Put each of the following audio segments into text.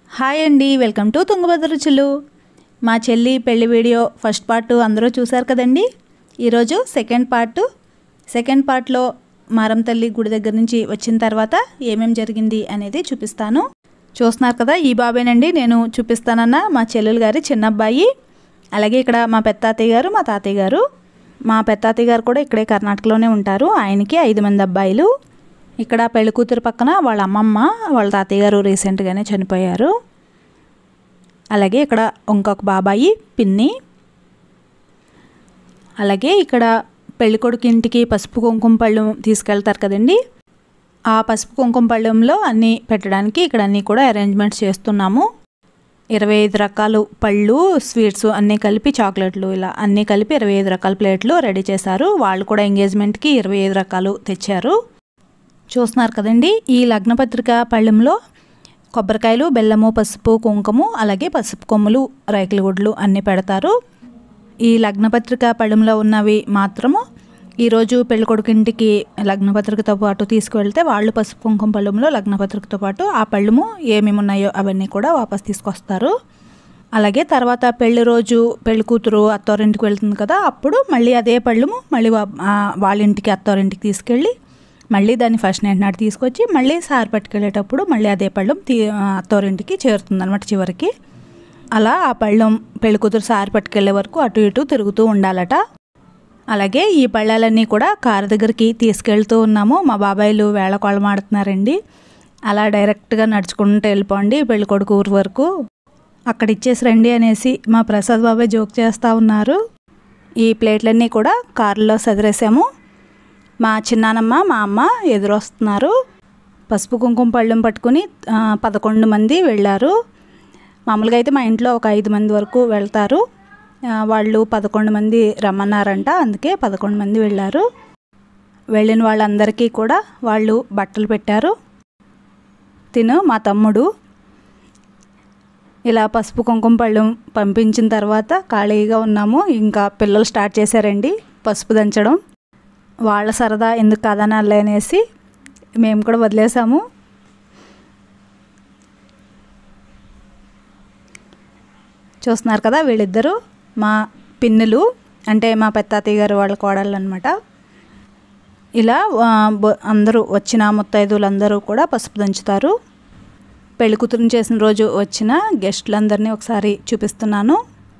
Hi అండి welcome to Tungabhadra రుచులు మా చెల్లి పెళ్లి వీడియో ఫస్ట్ పార్ట్ అందరూ చూశారు కదండి ఈరోజు సెకండ్ పార్ట్ సెకండ్ పార్ట్లో మారం తల్లి గుడి దగ్గర నుంచి వచ్చిన తర్వాత ఏమేం జరిగింది అనేది చూపిస్తాను చూస్తున్నారు కదా ఈ బాబేనండి నేను చూపిస్తానన్న మా చెల్లెలు గారి చిన్న అబ్బాయి అలాగే ఇక్కడ మా పెత్తాతయ్య గారు మా తాతయ్య గారు మా పెత్తాతయ్య గారు కూడా ఇక్కడే కర్ణాటకలోనే ఉంటారు ఆయనకి ఐదు మంది అబ్బాయిలు ఇక్కడ పెళ్లి కూతురు పక్కన వాళ్ళ అమ్మమ్మ వాళ్ళ తాతయ్య గారు రీసెంట్గానే చనిపోయారు అలాగే ఇక్కడ ఇంకొక బాబాయి పిన్ని అలాగే ఇక్కడ పెళ్ళికొడుకు ఇంటికి పసుపు కుంకుమ పళ్ళు తీసుకెళ్తారు కదండి ఆ పసుపు కుంకుమ పళ్ళెంలో అన్నీ పెట్టడానికి ఇక్కడ అన్నీ కూడా అరేంజ్మెంట్స్ చేస్తున్నాము ఇరవై ఐదు రకాలు పళ్ళు స్వీట్స్ అన్నీ కలిపి చాక్లెట్లు ఇలా అన్నీ కలిపి ఇరవై ఐదు రకాల ప్లేట్లు రెడీ చేశారు వాళ్ళు కూడా ఎంగేజ్మెంట్కి ఇరవై ఐదు రకాలు తెచ్చారు చూస్తున్నారు కదండి ఈ లగ్నపత్రిక పళ్ళెంలో కొబ్బరికాయలు బెల్లము పసుపు కుంకుమ అలాగే పసుపు కొమ్ములు రైకుల గుడ్లు అన్నీ పెడతారు ఈ లగ్నపత్రిక పళ్ళెంలో ఉన్నవి మాత్రము ఈరోజు పెళ్ళికొడుకింటికి లగ్నపత్రికతో పాటు తీసుకువెళ్తే వాళ్ళు పసుపు కుంకుమ పళ్ళెంలో లగ్నపత్రికతో పాటు ఆ పళ్ళెము ఏమేమి ఉన్నాయో అవన్నీ కూడా వాపస్ తీసుకొస్తారు అలాగే తర్వాత పెళ్లి రోజు పెళ్లి కూతురు అత్తారింటికి వెళ్తుంది కదా అప్పుడు మళ్ళీ అదే పళ్ళెము మళ్ళీ వా- ఆ వాళ్ళ ఇంటికి అత్తారింటికి తీసుకెళ్ళి మళ్ళీ దాన్ని ఫస్ట్ నైట్ నాటి తీసుకొచ్చి మళ్ళీ సార్ పట్టుకెళ్ళేటప్పుడు మళ్ళీ అదే పళ్ళెం తీ అత్తోరింటికి చేరుతుంది అనమాట చివరికి అలా ఆ పళ్ళెం పెళ్లి కూతురు సారి పట్టుకెళ్ళే వరకు అటు ఇటు తిరుగుతూ ఉండాలట అలాగే ఈ పళ్ళాలన్నీ కూడా కారు దగ్గరికి తీసుకెళ్తూ ఉన్నాము మా బాబాయిలు వేళ కొಳమాడుతున్నారండి అలా డైరెక్ట్గా నడుచుకుంటూ వెళ్ళిపోండి పెళ్లి కొడుకు ఊరు వరకు అక్కడ ఇచ్చేసి రండి అనేసి మా ప్రసాద్ బాబాయ్ జోక్ చేస్తూ ఉన్నారు ఈ ప్లేట్లన్నీ కూడా కారులో సదిరేసాము మా చిన్నానమ్మ మా అమ్మ ఎదురొస్తున్నారు పసుపు కుంకుమ పళ్ళెం పట్టుకుని ఆ, పదకొండు మంది వెళ్ళారు మామూలుగా అయితే మా ఇంట్లో ఒక ఐదు మంది వరకు వెళ్తారు ఆ, వాళ్ళు పదకొండు మంది రమ్మన్నారంట అందుకే పదకొండు మంది వెళ్ళారు వెళ్ళిన వాళ్ళందరికీ కూడా వాళ్ళు బట్టలు పెట్టారు తిను మా తమ్ముడు ఇలా పసుపు కుంకుమ పళ్ళెం పంపించిన తర్వాత ఖాళీగా ఉన్నాము ఇంకా పిల్లలు స్టార్ట్ చేశారండి పసుపు దంచడం వాళ్ళ సరదా ఎందుకు కాదనాలి అనేసి మేము కూడా వదిలేసాము చూస్తున్నారు కదా వీళ్ళిద్దరూ మా పిన్నులు అంటే మా పెత్తాతయ్య గారు వాళ్ళ కోడళ్ళు అనమాట ఇలా ఆ, బొ- అందరూ వచ్చిన ముత్తైదువులు అందరూ కూడా పసుపు దంచుతారు పెళ్లి కూతురుని చేసిన రోజు వచ్చిన గెస్టులందరినీ ఒకసారి చూపిస్తున్నాను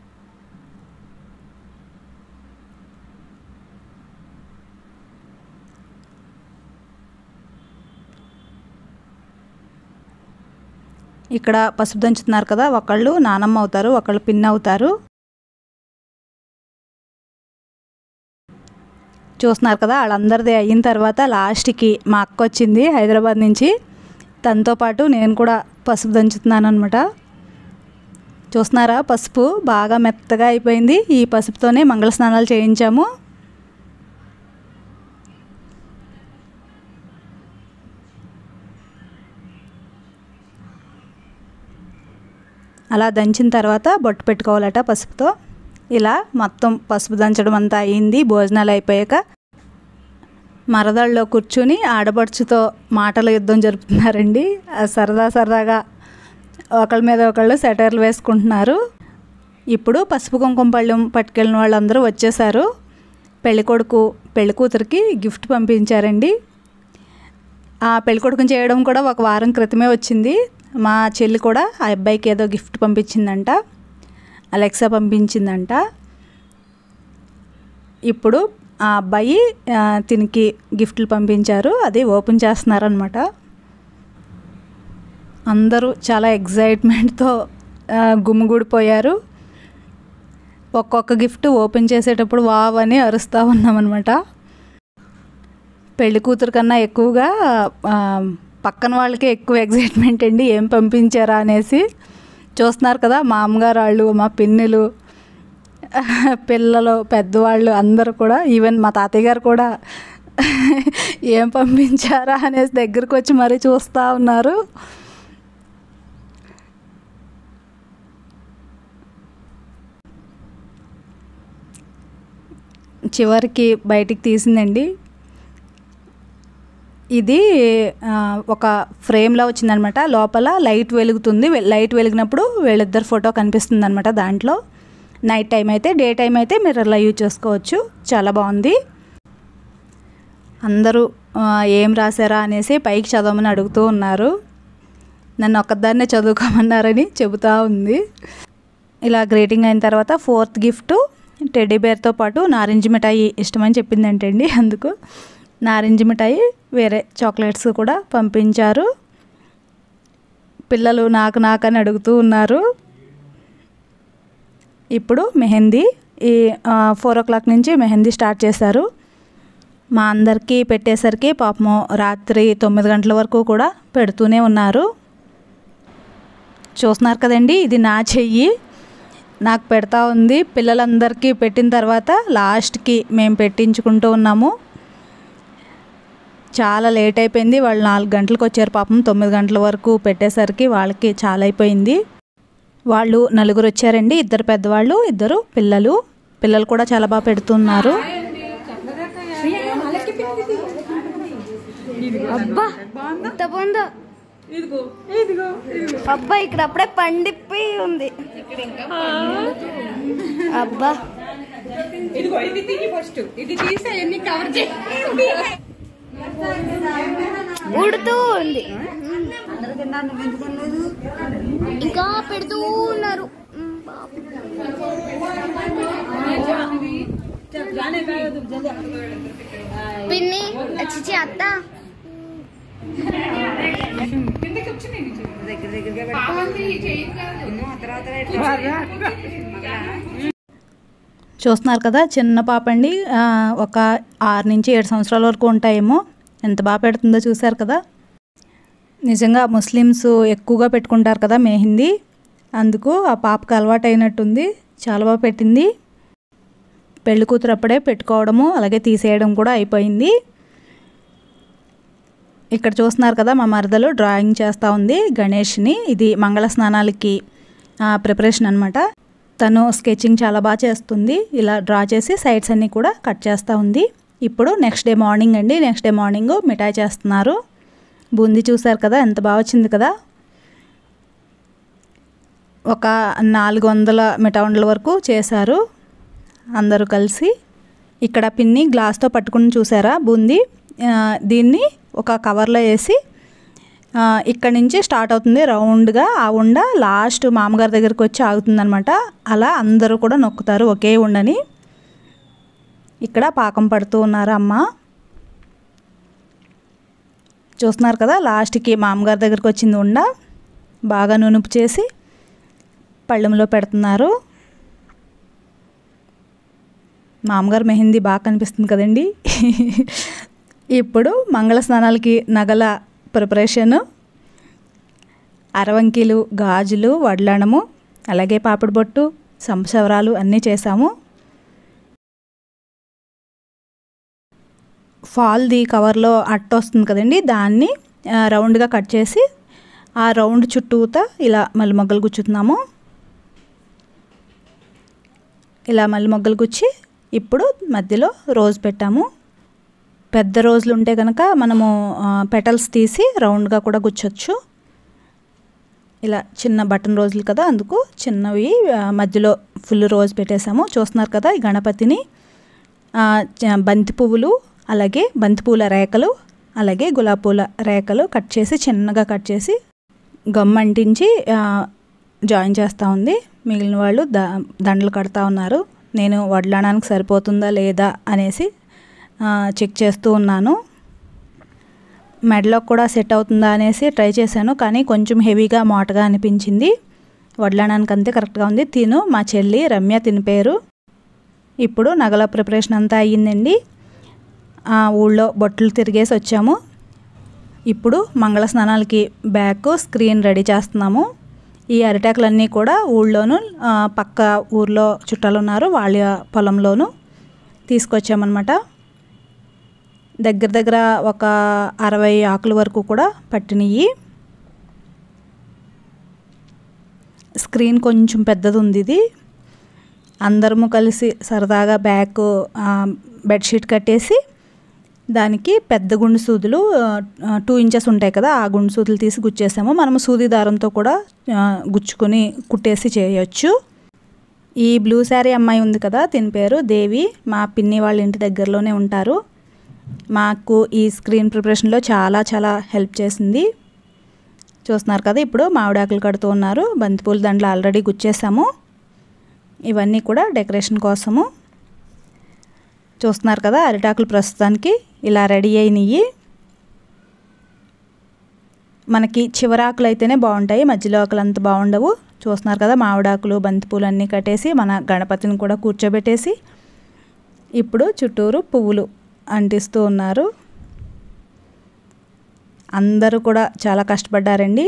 ఇక్కడ పసుపు దంచుతున్నారు కదా ఒకళ్ళు నానమ్మ అవుతారు ఒకళ్ళు పిన్ అవుతారు చూస్తున్నారు కదా వాళ్ళందరిది అయిన తర్వాత లాస్ట్కి మా అక్క వచ్చింది హైదరాబాద్ నుంచి తనతో పాటు నేను కూడా పసుపు దంచుతున్నాను అనమాట చూస్తున్నారా పసుపు బాగా మెత్తగా అయిపోయింది ఈ పసుపుతోనే మంగళ స్నానాలు చేయించాము అలా దంచిన తర్వాత బొట్టు పెట్టుకోవాలట పసుపుతో ఇలా మొత్తం పసుపు దంచడం అంతా అయింది భోజనాలు అయిపోయాక మరదళ్ళలో కూర్చుని ఆడపడుచుతో మాటల యుద్ధం జరుపుతున్నారండి ఆ సరదా సరదాగా ఒకళ్ళ మీద ఒకళ్ళు సెటర్లు వేసుకుంటున్నారు ఇప్పుడు పసుపు కుంకుమ పళ్ళెం పట్టుకెళ్ళిన వాళ్ళందరూ వచ్చేసారు పెళ్ళికొడుకు పెళ్లి కూతురికి గిఫ్ట్ పంపించారండి ఆ పెళ్ళికొడుకుని చేయడం కూడా ఒక వారం క్రితమే వచ్చింది మా చెల్లి కూడా ఆ అబ్బాయికి ఏదో గిఫ్ట్ పంపించిందంట అలెక్సా పంపించిందంట ఇప్పుడు ఆ అబ్బాయి ఆ, తినికి గిఫ్ట్లు పంపించారు అది ఓపెన్ చేస్తున్నారనమాట అందరూ చాలా ఎగ్జైట్మెంట్తో గుమ్మిగూడిపోయారు ఒక్కొక్క గిఫ్ట్ ఓపెన్ చేసేటప్పుడు వావ్ అని అరుస్తూ ఉన్నామన్నమాట పెళ్లి కూతురు కన్నా ఎక్కువగా ఆ, పక్కన వాళ్ళకి ఎక్కువ ఎగ్జైట్మెంట్ అండి ఏం పంపించారా అనేసి చూస్తున్నారు కదా మా అమ్మగారు వాళ్ళు మా పిన్నులు పిల్లలు పెద్దవాళ్ళు అందరూ కూడా ఈవెన్ మా తాతయ్య గారు కూడా ఏం పంపించారా అనేసి దగ్గరికి వచ్చి మరీ చూస్తూ ఉన్నారు చివరికి బయటికి తీసిందండి ఇది ఆ, ఒక ఫ్రేమ్లో వచ్చిందనమాట లోపల లైట్ వెలుగుతుంది వె- లైట్ వెలిగినప్పుడు వీళ్ళిద్దరు ఫోటో కనిపిస్తుంది అనమాట దాంట్లో నైట్ టైం అయితే డే టైం అయితే మిర్రర్లో యూజ్ చేసుకోవచ్చు చాలా బాగుంది అందరూ ఆ, ఏం రాశారా అనేసి పైకి చదవమని అడుగుతూ ఉన్నారు నన్ను ఒక్కదాన్నే చదువుకోమన్నారని చెబుతూ ఉంది ఇలా గ్రేటింగ్ అయిన తర్వాత ఫోర్త్ గిఫ్ట్ టెడ్డీ బేర్తో పాటు నారింజ మిఠాయి ఇష్టమని చెప్పిందంటండి అందుకు నారింజ మిఠాయి వేరే చాక్లెట్స్ కూడా పంపించారు పిల్లలు నాకు నాకు అని అడుగుతూ ఉన్నారు ఇప్పుడు మెహందీ ఈ ఫోర్ ఓ క్లాక్ నుంచి మెహందీ స్టార్ట్ చేశారు మా అందరికీ పెట్టేసరికి పాపము రాత్రి తొమ్మిది గంటల వరకు కూడా పెడుతూనే ఉన్నారు చూస్తున్నారు కదండి ఇది నా చెయ్యి నాకు పెడతా ఉంది పిల్లలందరికీ పెట్టిన తర్వాత లాస్ట్కి మేము పెట్టించుకుంటూ ఉన్నాము చాలా లేట్ అయిపోయింది వాళ్ళు నాలుగు గంటలకు వచ్చారు పాపం తొమ్మిది గంటల వరకు పెట్టేసరికి వాళ్ళకి చాలా అయిపోయింది వాళ్ళు నలుగురు వచ్చారండి ఇద్దరు పెద్దవాళ్ళు ఇద్దరు పిల్లలు పిల్లలు కూడా చాలా బాగా పెడుతున్నారు అబ్బా ఎంత బాగుందో అబ్బా ఇక్కడ అప్పుడే పండిపోయి ఉంది అబ్బా ఇదిగో ఇది తీయి ఫస్ట్ ఇది తీసే ఎన్ని కవర్ చేయి ఉడుతూ ఉంది ఇంకా పెడుతూ ఉన్నారు ఉమ్, బాబు. పిన్ని చిచి అత్త కిందకి వచ్చి నేను దగ్గర దగ్గరగా పాపంది చేయదు కాదు చూస్తున్నారు కదా చిన్న పాప అండి ఆ, ఒక ఆరు నుంచి ఏడు సంవత్సరాల వరకు ఉంటాయేమో ఎంత బాగా పెడుతుందో చూశారు కదా నిజంగా ముస్లిమ్స్ ఎక్కువగా పెట్టుకుంటారు కదా మెహందీ అందుకు ఆ పాపకు అలవాటు అయినట్టుంది చాలా బాగా పెట్టింది పెళ్లి కూతురు అప్పుడే పెట్టుకోవడము అలాగే తీసేయడం కూడా అయిపోయింది ఇక్కడ చూస్తున్నారు కదా మా మరదలు డ్రాయింగ్ చేస్తూ ఉంది గణేష్ని ఇది మంగళ స్నానాలకి ప్రిపరేషన్ అనమాట తను స్కెచింగ్ చాలా బాగా చేస్తుంది ఇలా డ్రా చేసి సైడ్స్ అన్నీ కూడా కట్ చేస్తూ ఉంది ఇప్పుడు నెక్స్ట్ డే మార్నింగ్ అండి నెక్స్ట్ డే మార్నింగ్ మిఠాయి చేస్తున్నారు బూందీ చూసారు కదా ఎంత బాగా వచ్చింది కదా ఒక నాలుగు వందల మిఠాయిండ్ల వరకు చేశారు అందరూ కలిసి ఇక్కడ పిన్ని గ్లాస్తో పట్టుకుని చూసారా బూందీ ఆ, దీన్ని ఒక కవర్లో వేసి ఆ, ఇక్కడ నుంచి స్టార్ట్ అవుతుంది రౌండ్గా ఆ ఉండ లాస్ట్ మామగారి దగ్గరికి వచ్చి ఆగుతుందనమాట అలా అందరూ కూడా నొక్కుతారు ఒకే ఉండని ఇక్కడ పాకం పడుతూ ఉన్నారు అమ్మ చూస్తున్నారు కదా లాస్ట్కి మామగారి దగ్గరికి వచ్చింది ఉండ బాగా నునుపు చేసి పళ్ళెంలో పెడుతున్నారు మామగారు మెహందీ బాగా కనిపిస్తుంది కదండి ఇప్పుడు మంగళ స్నానాలకి నగల ప్రిపరేషను అరవంకీలు గాజులు వడ్లనము అలాగే పాపిడి బొట్టు సంసవరాలు అన్నీ చేసాము ఫాల్ది కవర్లో అట్ట వస్తుంది కదండి దాన్ని ఆ, రౌండ్గా కట్ చేసి ఆ రౌండ్ చుట్టూతా ఇలా మళ్ళీ మొగ్గలు గుచ్చుతున్నాము ఇలా మళ్ళీ మొగ్గలు గుచ్చి ఇప్పుడు మధ్యలో రోజ్ పెట్టాము పెద్ద రోజులు ఉంటే కనుక మనము పెటల్స్ తీసి రౌండ్గా కూడా గుచ్చొచ్చు ఇలా చిన్న బటన్ రోజులు కదా అందుకు చిన్నవి ఆ, మధ్యలో ఫుల్ రోజ్ పెట్టేసాము చూస్తున్నారు కదా ఈ గణపతిని ఆ, చ- బంతి పువ్వులు అలాగే బంతి పూల రేకలు అలాగే గులాబీ పూల రేకలు కట్ చేసి చిన్నగా కట్ చేసి గమ్ అంటించి ఆ, జాయిన్ చేస్తూ ఉంది మిగిలిన వాళ్ళు ద దండలు కడతా ఉన్నారు నేను వడ్లాడానికి సరిపోతుందా లేదా అనేసి ఆ, చెక్ చేస్తూ ఉన్నాను మెడలో కూడా సెట్ అవుతుందా అనేసి ట్రై చేశాను కానీ కొంచెం హెవీగా మోటగా అనిపించింది వడ్లాడానికి అంతే కరెక్ట్గా ఉంది తిను మా చెల్లి రమ్య తిని పేరు ఇప్పుడు నగల ప్రిపరేషన్ అంతా అయ్యిందండి ఆ ఊళ్ళో బొట్టలు తిరిగేసి వచ్చాము ఇప్పుడు మంగళ స్నానాలకి బ్యాక్ స్క్రీన్ రెడీ చేస్తున్నాము ఈ అరిటాకులన్నీ కూడా ఊళ్ళోను ఆ, పక్క ఊర్లో చుట్టాలు ఉన్నారు వాళ్ళ పొలంలోను తీసుకొచ్చామన్నమాట దగ్గర దగ్గర ఒక అరవై ఆకుల వరకు కూడా పట్టినవి స్క్రీన్ కొంచెం పెద్దది ఉంది ఇది అందరము కలిసి సరదాగా బ్యాక్ ఆ, బెడ్షీట్ కట్టేసి దానికి పెద్ద గుండు సూదులు టూ ఇంచెస్ ఉంటాయి కదా ఆ గుండు సూదులు తీసి గుచ్చేసాము మనము సూది దారంతో కూడా ఆ, గుచ్చుకొని కుట్టేసి చేయొచ్చు ఈ బ్లూ శారీ అమ్మాయి ఉంది కదా దీని పేరు దేవి మా పిన్ని వాళ్ళ ఇంటి దగ్గరలోనే ఉంటారు మాకు ఈ స్క్రీన్ ప్రిపరేషన్లో చాలా చాలా హెల్ప్ చేసింది చూస్తున్నారు కదా ఇప్పుడు మామిడాకులు కడుతూ ఉన్నారు బంతిపూల దండలు ఆల్రెడీ గుచ్చేసాము ఇవన్నీ కూడా డెకరేషన్ కోసము చూస్తున్నారు కదా అరిటాకులు ప్రస్తుతానికి ఇలా రెడీ అయినాయి మనకి చివరాకులు అయితేనే బాగుంటాయి మధ్యలో ఆకులు అంత బాగుండవు చూస్తున్నారు కదా మామిడాకులు బంతిపూలు అన్నీ కట్టేసి మన గణపతిని కూడా కూర్చోబెట్టేసి ఇప్పుడు చుట్టూరు పువ్వులు అంటిస్తూ ఉన్నారు అందరూ కూడా చాలా కష్టపడ్డారండి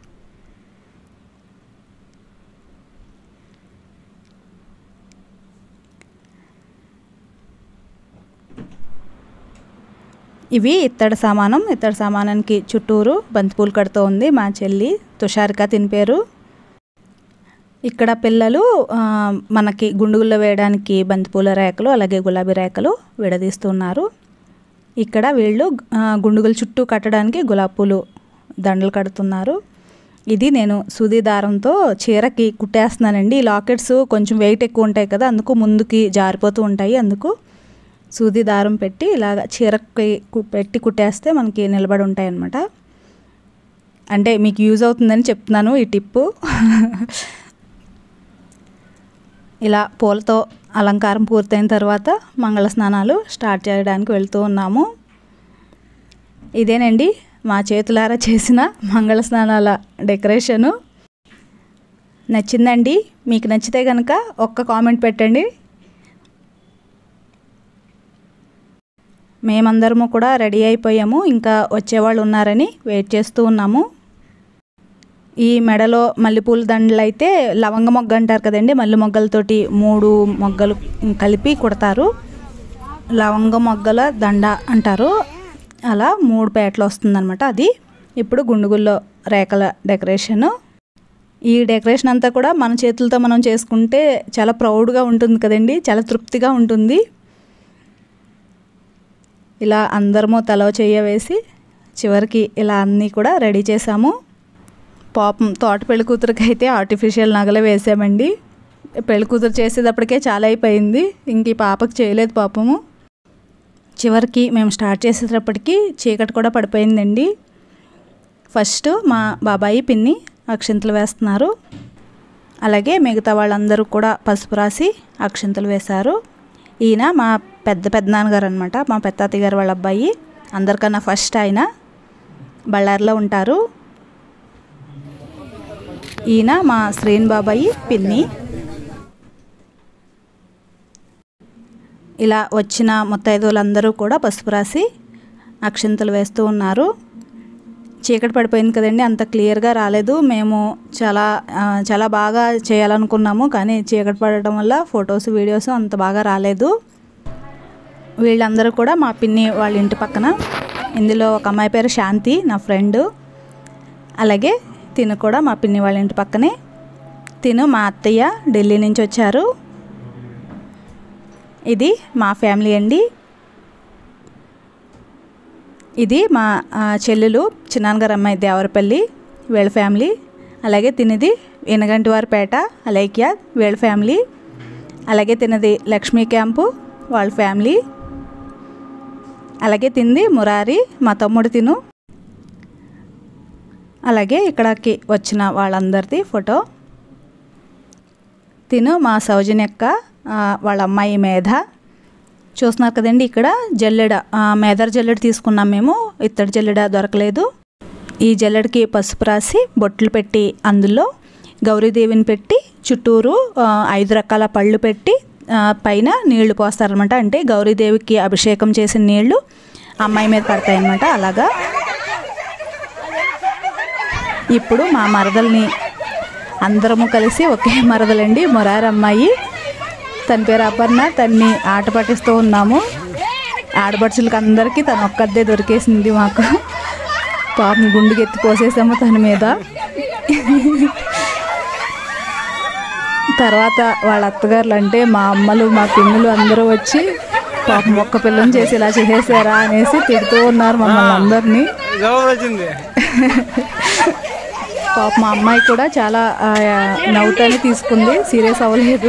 ఇవి ఇత్తడి సామానం ఇత్తడి సామానానికి చుట్టూరు బంతిపూలు కడుతూ ఉంది మా చెల్లి తుషారిక తిని పేరు ఇక్కడ పిల్లలు ఆ, మనకి గుండుగుల్లో వేయడానికి బంతిపూల రేకలు అలాగే గులాబీ రేకలు విడదీస్తున్నారు ఇక్కడ వీళ్ళు ఆ, గుండుగుల చుట్టూ కట్టడానికి గులాబీ పూలు దండలు కడుతున్నారు ఇది నేను సూది దారంతో చీరకి కుట్టేస్తున్నానండి ఈ లాకెట్స్ కొంచెం వెయిట్ ఎక్కువ ఉంటాయి కదా అందుకు ముందుకి జారిపోతూ ఉంటాయి అందుకు సూది దారం పెట్టి ఇలాగ చీరకి కు- పెట్టి కుట్టేస్తే మనకి నిలబడి ఉంటాయి అన్నమాట అంటే మీకు యూజ్ అవుతుందని చెప్తున్నాను ఈ టిప్పు ఇలా పూలతో అలంకారం పూర్తయిన తర్వాత మంగళ స్నానాలు స్టార్ట్ చేయడానికి వెళ్తూ ఉన్నాము ఇదేనండి మా చేతులారా చేసిన మంగళ స్నానాల డెకరేషను నచ్చిందండి మీకు నచ్చితే కనుక ఒక్క కామెంట్ పెట్టండి మేమందరము కూడా రెడీ అయిపోయాము ఇంకా వచ్చేవాళ్ళు ఉన్నారని వెయిట్ చేస్తూ ఉన్నాము ఈ మెడలో మల్లెపూల దండలు అయితే లవంగ మొగ్గ అంటారు కదండి మల్లె మొగ్గలతోటి మూడు మొగ్గలు కలిపి కుడతారు లవంగ మొగ్గల దండ అంటారు అలా మూడు పేటలు వస్తుందన్నమాట అది ఇప్పుడు గుండుగుల్లో రేఖల డెకరేషను ఈ డెకరేషన్ అంతా కూడా మన చేతులతో మనం చేసుకుంటే చాలా ప్రౌడ్గా ఉంటుంది కదండి చాలా తృప్తిగా ఉంటుంది ఇలా అందరము తలో చెయ్య వేసి చివరికి ఇలా అన్నీ కూడా రెడీ చేసాము పాపం తోట పెళ్లి కూతురికి అయితే ఆర్టిఫిషియల్ నగలు వేసామండి పెళ్లి కూతురు చేసేటప్పటికే చాలా అయిపోయింది ఇంక ఈ పాపకి చేయలేదు పాపము చివరికి మేము స్టార్ట్ చేసేటప్పటికి చీకటి కూడా పడిపోయిందండి ఫస్ట్ మా బాబాయి పిన్ని అక్షింతలు వేస్తున్నారు అలాగే మిగతా వాళ్ళందరూ కూడా పసుపు రాసి అక్షింతలు వేశారు ఈయన మా పెద్ద పెద్దనాన్నగారు అనమాట మా పెత్తాతి గారు వాళ్ళ అబ్బాయి అందరికన్నా ఫస్ట్ ఆయన బళ్ళారిలో ఉంటారు ఈయన మా శ్రీన్ బాబాయి పిన్ని ఇలా వచ్చిన ముత్తైదువులందరూ కూడా పసుపు రాసి అక్షింతలు వేస్తూ ఉన్నారు చీకటి పడిపోయింది కదండి అంత క్లియర్గా రాలేదు మేము చాలా ఆ, చాలా బాగా చేయాలనుకున్నాము కానీ చీకటి పడటం వల్ల ఫొటోస్ వీడియోస్ అంత బాగా రాలేదు వీళ్ళందరూ కూడా మా పిన్ని వాళ్ళ ఇంటి పక్కన ఇందులో ఒక అమ్మాయి పేరు శాంతి నా ఫ్రెండ్ అలాగే తిను కూడా మా పిన్ని వాళ్ళ ఇంటి పక్కనే తిను మా అత్తయ్య ఢిల్లీ నుంచి వచ్చారు ఇది మా ఫ్యామిలీ అండి ఇది మా ఆ, చెల్లెలు చిన్నాన్నగారు అమ్మాయి దేవరపల్లి వీళ్ళ ఫ్యామిలీ అలాగే తినది ఎనగంటి వారిపేట అలైక్య వీళ్ళ ఫ్యామిలీ అలాగే తినది లక్ష్మీ క్యాంపు వాళ్ళ ఫ్యామిలీ అలాగే తింది మురారి మా తమ్ముడు తిను అలాగే ఇక్కడికి వచ్చిన వాళ్ళందరిది ఫోటో తిను మా సౌజన్యక్క ఆ, వాళ్ళ అమ్మాయి మేధ చూస్తున్నారు కదండి ఇక్కడ జల్లెడ ఆ, మేదర్ జల్లెడ తీసుకున్నాం మేము ఇత్తడి జల్లెడ దొరకలేదు ఈ జల్లెడకి పసుపు రాసి బొట్లు పెట్టి అందులో గౌరీదేవిని పెట్టి చుట్టూరు ఆ, ఐదు రకాల పళ్ళు పెట్టి ఆ, పైన నీళ్లు పోస్తారనమాట అంటే గౌరీదేవికి అభిషేకం చేసిన నీళ్లు అమ్మాయి మీద పడతాయన్నమాట అలాగా ఇప్పుడు మా మరదల్ని అందరము కలిసి ఒకే మరదలండి మొరారు అమ్మాయి తన పేరు అపర్ణ తన్ని ఆట పట్టిస్తూ ఉన్నాము ఆడపడుచులకి అందరికీ తను ఒక్కదే దొరికేసింది మాకు పాపం గుండుకి ఎత్తి పోసేసాము తన మీద తర్వాత వాళ్ళ అత్తగారులు అంటే మా అమ్మలు మా పిన్నులు అందరూ వచ్చి పాపం ఒక్క పిల్లని చేసి ఇలా చేసేసారా అనేసి తిడుతూ ఉన్నారు మమ్మల్ని అందరినీ గౌరవ వచ్చింది పాప మా అమ్మాయి కూడా చాలా ఆ, నవ్వుతానే తీసుకుంది సీరియస్ అవ్వలేదు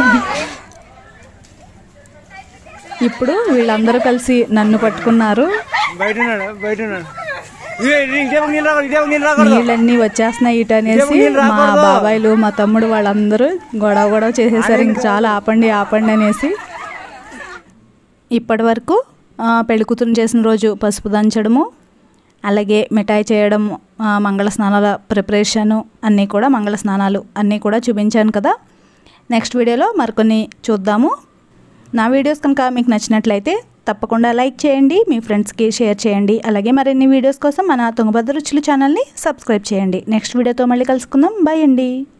ఇప్పుడు వీళ్ళందరూ కలిసి నన్ను పట్టుకున్నారు బయట ఉన్నాడు బయట ఉన్నాడు ఇదే, ఇదే, ఇదే ఒక నీళ్ళు రాకూడదు, ఇదే ఒక నీళ్ళు రాకూడదు. నీళ్ళన్నీ వచ్చేస్తున్నాయి ఇటు అనేసి నీళ్ళు మా రాకూడదు. బాబాయిలు మా తమ్ముడు వాళ్ళందరూ గొడవ గొడవ చేసేసారు ఇంక చాలా ఆపండి ఆపండి అనేసి ఇప్పటి వరకు పెళ్లి కూతురు చేసిన రోజు పసుపు దంచడము అలాగే మిఠాయి చేయడం ఆ, మంగళ స్నానాల ప్రిపరేషను అన్నీ కూడా మంగళ స్నానాలు అన్నీ కూడా చూపించాను కదా నెక్స్ట్ వీడియోలో మరికొన్ని చూద్దాము నా వీడియోస్ కనుక మీకు నచ్చినట్లయితే తప్పకుండా లైక్ చేయండి మీ ఫ్రెండ్స్కి షేర్ చేయండి అలాగే మరిన్ని వీడియోస్ కోసం మన తుంగభద్ర రుచులు ఛానల్ని సబ్స్క్రైబ్ చేయండి నెక్స్ట్ వీడియోతో మళ్ళీ కలుసుకుందాం బాయ్ అండి